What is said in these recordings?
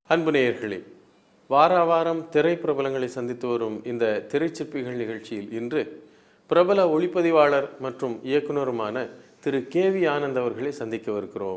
அன்பு நேயர்களே வார வாரம் திரைப்பிரபலங்களை சந்தித்து வரும் இந்த திரைச்சிற்பிகள் நிகழ்ச்சியில் இன்று பிரபல ஒளிப்பதிவாளர் மற்றும் இயக்குனருமான திரு கே வி ஆனந்த் அவர்களை சந்திக்கவிருக்கிறோம்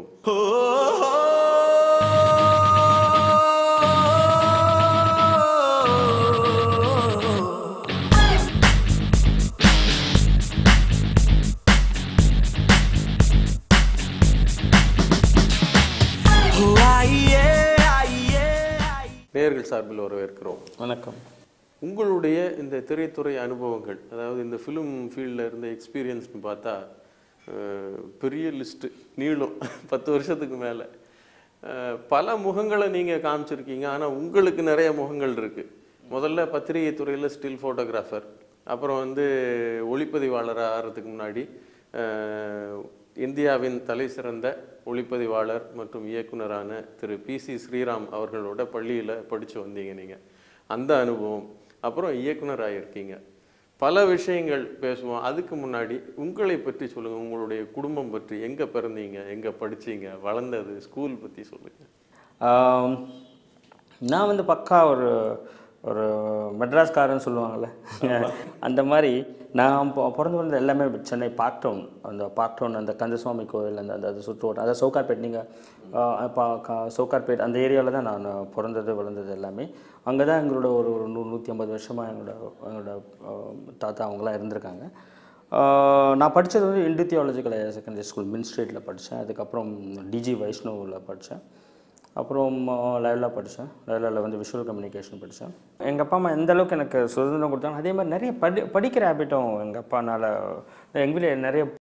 நேயர்கள் சார்பில் வரவேற்கிறோம் வணக்கம் உங்களுடைய இந்த திரைத்துறை அனுபவங்கள் அதாவது இந்த ஃபிலிம் ஃபீல்டில் இருந்த எக்ஸ்பீரியன்ஸ்னு பார்த்தா அஹ், பெரிய லிஸ்ட்டு நீளும் பத்து வருஷத்துக்கு மேலே பல முகங்களை நீங்கள் காமிச்சிருக்கீங்க ஆனால் உங்களுக்கு நிறைய முகங்கள் இருக்குது முதல்ல பத்திரிகை துறையில் ஸ்டில் ஃபோட்டோகிராஃபர் அப்புறம் வந்து ஒளிப்பதிவாளராக ஆகிறதுக்கு முன்னாடி அஹ், இந்தியாவின் தலை சிறந்த ஒளிப்பதிவாளர் மற்றும் இயக்குனரான திரு பி சி ஸ்ரீராம் அவர்களோட பள்ளியில் படித்து வந்தீங்க நீங்கள் அந்த அனுபவம் அப்புறம் இயக்குனர் ஆகியிருக்கீங்க பல விஷயங்கள் பேசுவோம் அதுக்கு முன்னாடி உங்களை பற்றி சொல்லுங்கள் உங்களுடைய குடும்பம் பற்றி எங்கே பிறந்தீங்க எங்கே படிச்சீங்க வளர்ந்தது ஸ்கூல் பற்றி சொல்லுங்கள் ஆம், நான் வந்து பக்கா ஒரு ஒரு மெட்ராஸ்காரன்னு சொல்லுவாங்கள்ல அந்த மாதிரி நான் பொ- பிறந்து வளர்ந்த எல்லாமே சென்னை பார்க் டவுன் அந்த பார்க் டவுன் அந்த கந்தசுவாமி கோவில் அந்த அந்த அது சுற்றுவட்டம் அதாவது சவுகார்பேட் நீங்கள் இப்போ சவுகார்பேட் அந்த ஏரியாவில் தான் நான் பிறந்தது வளர்ந்தது எல்லாமே அங்கே தான் எங்களோட ஒரு ஒரு நூ நூற்றி ஐம்பது வருஷமாக எங்களோட எங்களோட ஆ, தாத்தா அவங்களாம் இருந்திருக்காங்க ஆஹ் நான் படித்தது வந்து இந்து தியாலஜிக்கல் செகண்டரி ஸ்கூல் மின் ஸ்ட்ரீட்டில் படித்தேன் அதுக்கப்புறம் டிஜி வைஷ்ணவில் படித்தேன் அப்புறம் லைவ்லா படித்தேன் லைவ்லாவில் வந்து விஷுவல் கம்யூனிகேஷன் படித்தேன் எங்கள் அப்பா அம்மா எந்த அளவுக்கு எனக்கு சுதந்திரம் கொடுத்தாங்க அதே மாதிரி நிறைய படி படிக்கிற ஹேபிட்டும் எங்கள் அப்பானால எங்கள் வீட்டில் நிறைய